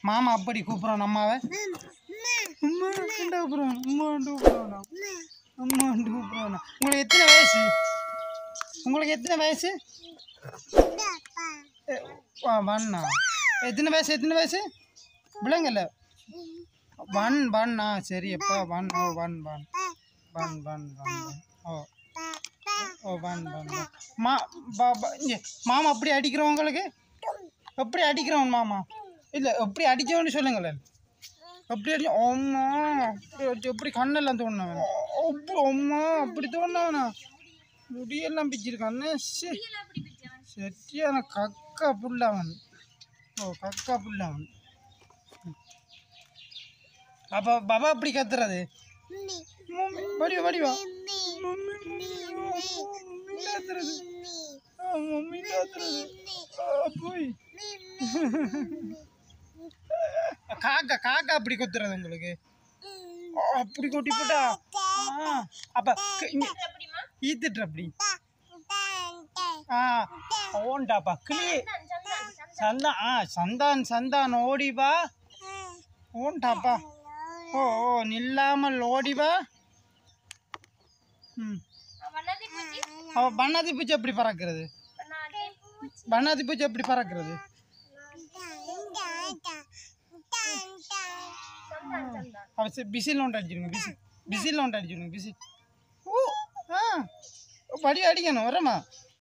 மாமா அப்படி கூப்பிட்றோம் அம்மாவை அம்மா கண்டா கூப்பிட்றோம் அம்மா கூப்பிட்றோம் அம்மா கூப்பிட்றோம் உங்களுக்கு எத்தனை வயசு உங்களுக்கு எத்தனை வயசு எ, வா, வண்ணா எத்தனை வயசு எத்தனை வயசு விலங்கல்ல ஒன் ஒன்னா சரி அப்பா ஒன் ஓ ஒன் ஒன் ஒன் ஒன் ஒன் ஓ ஓ ஒன் ஒன் மா பா பா- இங்க, மாமா அப்படி அடிக்கிறோம் உங்களுக்கு எப்படி அடிக்கிறோம் மாமா இல்லை எப்படி அடிச்சவன்னு சொல்லுங்களேன் எப்படி அடி அம்மா அப்படி அடி- எப்படி கண்ணெல்லாம் தோணுனவன் அப்படி அம்மா அப்படி தோணுனவனா முடியெல்லாம் பிச்சிருக்கான்னு சரியான கக்கா புள்ளவன் ஓ கக்கா புள்ளவன் அப்போ பாபா அப்படி கத்துறது மம்மி, வடிவா வடிவா மம்மி, மம்மி கத்துறது ஆ, மம்மி கத்துறது ஆ, போய் காக்கா காக்கா அப்படி கொத்துறது உங்களுக்கு ஆ, அப்படி கொட்டி போட்டா ஆ, அப்ப க- இங்க ஈத்துட்டு அப்படி ஆ ஓண்டாப்பா கிளி சந்தான் ஆ சந்தான் சந்தான் ஓடி வா ஓண்டாப்பா ஓ ஓ நில்லாமல் ஓடி வா ம் அவ பண்ணாதி பூச்சி எப்படி பறக்கிறது பண்ணாதி பூச்சி எப்படி பறக்கிறது அவ சரி பிசில் ஒன்று அடிச்சிருங்க பிசி பிசில் ஒன்று அடிச்சிருங்க பிசி ஓ ஆ படி அடிக்கணும் வரமா